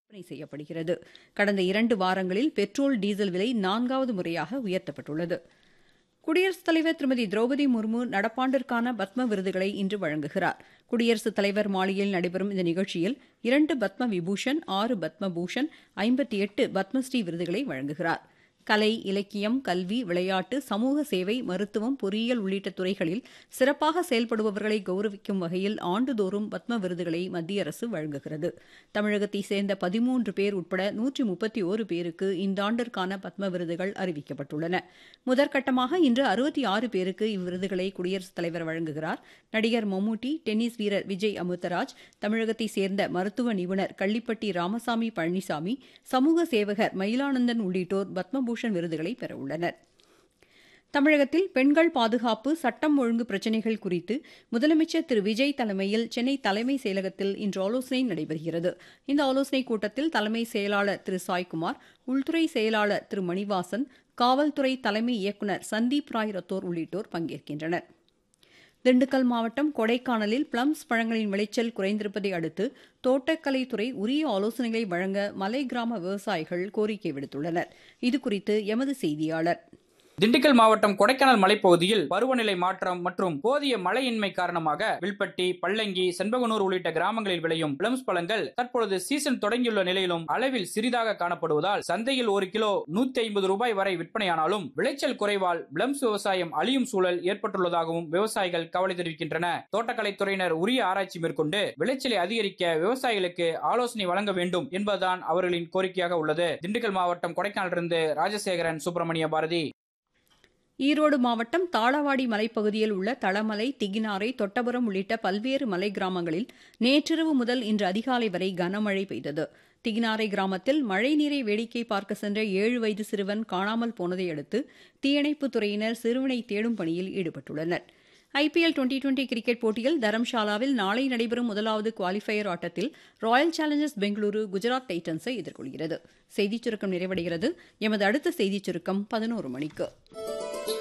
விற்பனை செய்யப்படுகிறது கடந்த இரண்டு வாரங்களில் பெட்ரோல் டீசல் விலை நான்காவது முறையாக உயர்த்தப்பட்டுள்ளது குடியரசுத் தலைவர் திருமதி திரௌபதி முர்மு நடப்பாண்டிற்கான பத்ம விருதுகளை இன்று வழங்குகிறார் குடியரசுத் தலைவர் மாளிகையில் நடைபெறும் இந்த நிகழ்ச்சியில் இரண்டு பத்ம விபூஷன் ஆறு பத்ம பூஷன் ஐம்பத்தி எட்டு பத்மஸ்ரீ விருதுகளை வழங்குகிறார் கலை இலக்கியம் கல்வி விளையாட்டு சமூக சேவை மருத்துவம் பொறியியல் உள்ளிட்ட துறைகளில் சிறப்பாக செயல்படுபவர்களை கௌரவிக்கும் வகையில் ஆண்டுதோறும் பத்ம விருதுகளை மத்திய அரசு வழங்குகிறது தமிழகத்தைச் சேர்ந்த பதிமூன்று பேர் உட்பட நூற்றி முப்பத்தி ஓரு பேருக்கு இந்த ஆண்டிற்கான பத்ம விருதுகள் அறிவிக்கப்பட்டுள்ளன முதற்கட்டமாக இன்று அறுபத்தி ஆறு பேருக்கு இவ்விருதுகளை குடியரசுத் தலைவர் வழங்குகிறார் நடிகர் மம்முட்டி டென்னிஸ் வீரர் விஜய் அமிர்தராஜ் தமிழகத்தைச் சேர்ந்த மருத்துவ நிபுணர் கள்ளிப்பட்டி ராமசாமி பழனிசாமி சமூக சேவகர் மயிலானந்தன் உள்ளிட்டோர் பத்மபூஷன் விருதுகளை பெறவுள்ளனர் தமிழகத்தில் பெண்கள் பாதுகாப்பு சட்டம் ஒழுங்கு பிரச்சினைகள் குறித்து முதலமைச்சர் திரு விஜய் தலைமையில் சென்னை தலைமை செயலகத்தில் இன்று ஆலோசனை நடைபெறுகிறது இந்த ஆலோசனைக் கூட்டத்தில் தலைமை செயலாளர் திரு சாய்குமார் உள்துறை செயலாளர் திரு மணிவாசன் காவல்துறை தலைமை இயக்குநர் சந்தீப் ராய் ரத்தோர் உள்ளிட்டோர் பங்கேற்கின்றனர் திண்டுக்கல் மாவட்டம் கொடைக்கானலில் பிளம்ஸ் பழங்களின் விளைச்சல் குறைந்திருப்பதை அடுத்து தோட்டக்கலைத்துறை உரிய ஆலோசனைகளை வழங்க மலை கிராம விவசாயிகள் கோரிக்கை விடுத்துள்ளனர் இதுகுறித்து எமது செய்தியாளர் திண்டுக்கல் மாவட்டம் கொடைக்கானல் மலைப்பகுதியில் பருவநிலை மாற்றம் மற்றும் போதிய மழையின்மை காரணமாக வில்பட்டி பள்ளங்கி செண்பகனூர் உள்ளிட்ட கிராமங்களில் விளையும் பிளம்ஸ் பழங்கள் தற்பொழுது சீசன் தொடங்கியுள்ள நிலையிலும் அளவில் சிறிதாக காணப்படுவதால் சந்தையில் ஒரு கிலோ நூத்தி ஐம்பது ரூபாய் வரை விற்பனையானாலும் விளைச்சல் குறைவால் பிளம்ஸ் விவசாயம் அழியும் சூழல் ஏற்பட்டுள்ளதாகவும் விவசாயிகள் கவலை தெரிவிக்கின்றன தோட்டக்கலைத்துறையினர் உரிய ஆராய்ச்சி மேற்கொண்டு விளைச்சலை அதிகரிக்க விவசாயிகளுக்கு ஆலோசனை வழங்க வேண்டும் என்பதுதான் அவர்களின் கோரிக்கையாக உள்ளது திண்டுக்கல் மாவட்டம் கொடைக்கானலிருந்து ராஜசேகரன் சுப்பிரமணிய பாரதி ஈரோடு மாவட்டம் தாளவாடி மலைப்பகுதியில் உள்ள தளமலை திகினாரை தொட்டபுரம் உள்ளிட்ட பல்வேறு மலை கிராமங்களில் நேற்றிரவு முதல் இன்று அதிகாலை வரை கனமழை பெய்தது திகினாரை கிராமத்தில் மழைநீரை வேடிக்கை பார்க்க சென்ற ஏழு வயது சிறுவன் காணாமல் போனதை அடுத்து தீயணைப்புத் துறையினர் சிறுவனை தேடும் பணியில் ஈடுபட்டுள்ளனர் ஐபிஎல் டுவெண்டி டுவெண்டி கிரிக்கெட் போட்டியில் தரம்ஷாலாவில் நாளை நடைபெறும் முதலாவது குவாலிஃபயர் ஆட்டத்தில் ராயல் சேலஞ்சர்ஸ் பெங்களூரு குஜராத் டைட்டன்ஸை எதிர்கொள்கிறது செய்திச் சுருக்கம் நிறைவடைகிறது எமது அடுத்த செய்திச் சுருக்கம் பதினோரு மணிக்கு